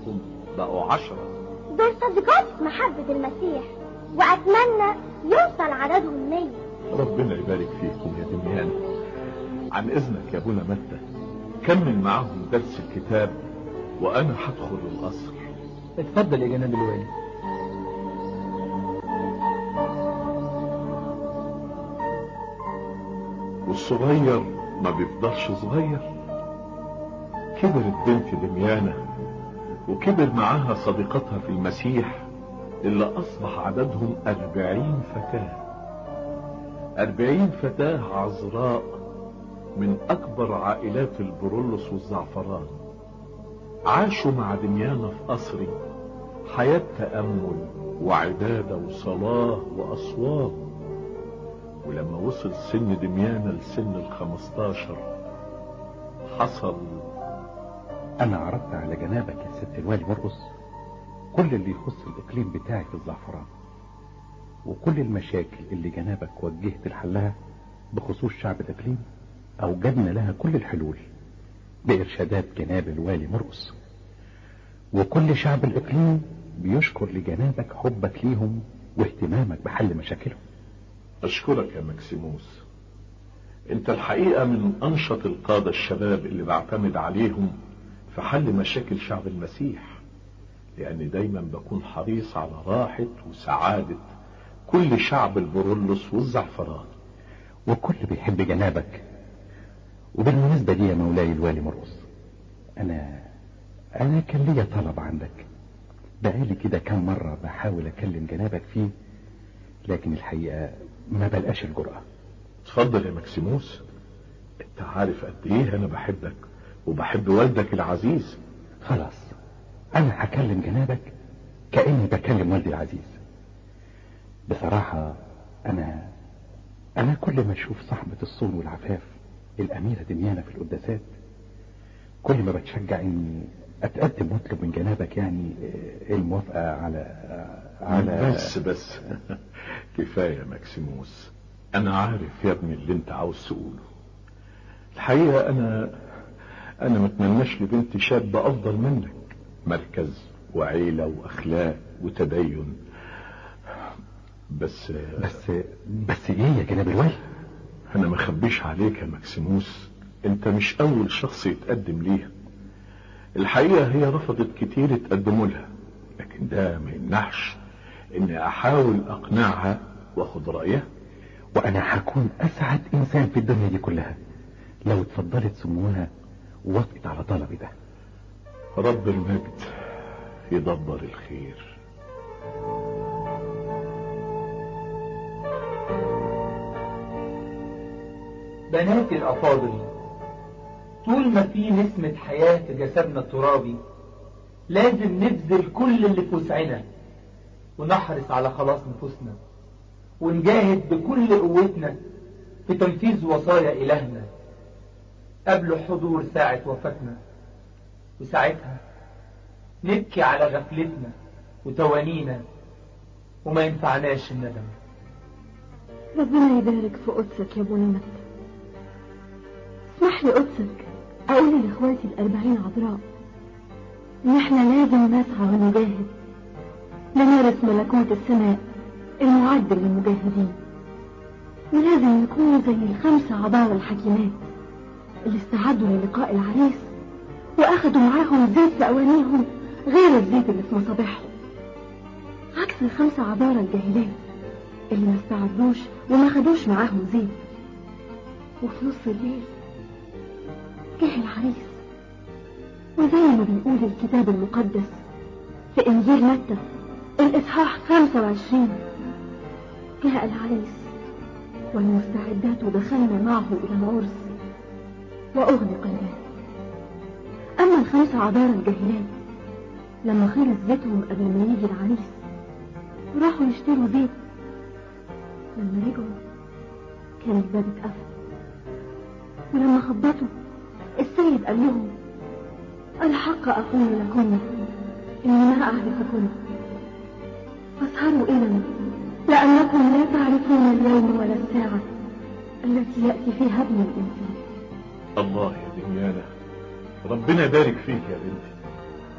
عددهم بقوا عشرة دول صديقات محبة المسيح وأتمنى يوصل عددهم مية ربنا يبارك فيكم يا دميان عن اذنك يا ابونا متى كمل معاهم درس الكتاب وانا هدخل القصر اتفضل يا جناب الوالي والصغير ما بيفضلش صغير كبرت بنت دميانة وكبر معاها صديقتها في المسيح اللي أصبح عددهم أربعين فتاة أربعين فتاة عذراء من أكبر عائلات البرولس والزعفران عاشوا مع دميانة في قصري حياة تأمل وعبادة وصلاة وأصوات ولما وصل سن دميانة لسن الخمستاشر حصل أنا عرضت على جنابك يا ست الوالي مرقص كل اللي يخص الإقليم بتاعي في الزعفران وكل المشاكل اللي جنابك وجهت لحلها بخصوص شعب الإقليم أوجدنا لها كل الحلول بإرشادات جناب الوالي مرقص وكل شعب الإقليم بيشكر لجنابك حبك ليهم واهتمامك بحل مشاكلهم أشكرك يا مكسيموس أنت الحقيقة من أنشط القادة الشباب اللي بعتمد عليهم في حل مشاكل شعب المسيح لأني دايما بكون حريص على راحة وسعادة كل شعب البرولس والزعفران وكل بيحب جنابك وبالمناسبة دي يا مولاي الوالي مرقص أنا أنا كان ليا طلب عندك بقالي كده كام مرة بحاول أكلم جنابك فيه لكن الحقيقة ما بلقاش الجرأة اتفضل يا مكسيموس انت عارف قد ايه انا بحبك وبحب والدك العزيز خلاص أنا هكلم جنابك كأني بكلم والدي العزيز بصراحة أنا أنا كل ما أشوف صاحبة الصون والعفاف الأميرة دميانة في القداسات كل ما بتشجع إني أتقدم وأطلب من جنابك يعني الموافقة على على بس بس كفاية يا مكسيموس انا عارف يا ابني اللي انت عاوز تقوله الحقيقة انا انا متمناش لبنت شابة افضل منك مركز وعيلة واخلاق وتدين بس بس بس إيه يا جناب الوالي انا ما اخبيش عليك يا مكسيموس انت مش اول شخص يتقدم ليها الحقيقة هي رفضت كتير يتقدموا لها لكن ده ما يمنعش اني احاول اقنعها واخد رأيها وأنا هكون أسعد إنسان في الدنيا دي كلها لو اتفضلت سموها ووافقت على طلبي ده رب المجد يدبر الخير بناتي الأفاضل طول ما في نسمة حياة في جسدنا الترابي لازم نبذل كل اللي في وسعنا ونحرص على خلاص نفوسنا ونجاهد بكل قوتنا في تنفيذ وصايا إلهنا قبل حضور ساعة وفاتنا وساعتها نبكي على غفلتنا وتوانينا وما ينفعناش الندم ربنا يبارك في قدسك يا ابونا متى اسمح لي قدسك اقول لاخواتي الاربعين عذراء ان احنا لازم نسعى ونجاهد لنرث ملكوت السماء المعد للمجاهدين ولازم نكون زي الخمسة عذارى الحكيمات اللي استعدوا للقاء العريس واخدوا معاهم زيت في اوانيهم غير الزيت اللي في مصابيحهم عكس الخمسة عذارى الجاهلات اللي ما استعدوش وما خدوش معاهم زيت وفي نص الليل جه العريس وزي ما بيقول الكتاب المقدس في انجيل متى الاصحاح 25 جاء العريس والمستعدات دخلنا معه الى العرس واغلق الباب اما الخمسة عذارى الجاهلات لما خلص زيتهم قبل ما يجي العريس راحوا يشتروا زيت لما رجعوا كان الباب اتقفل ولما خبطوا السيد قال لهم الحق أقول لكم إني ما أعرفكم فاسهروا إلى لأنكم لا تعرفون اليوم ولا الساعة التي يأتي فيها ابن الإنسان الله يا دنيانا ربنا يبارك فيك يا بنتي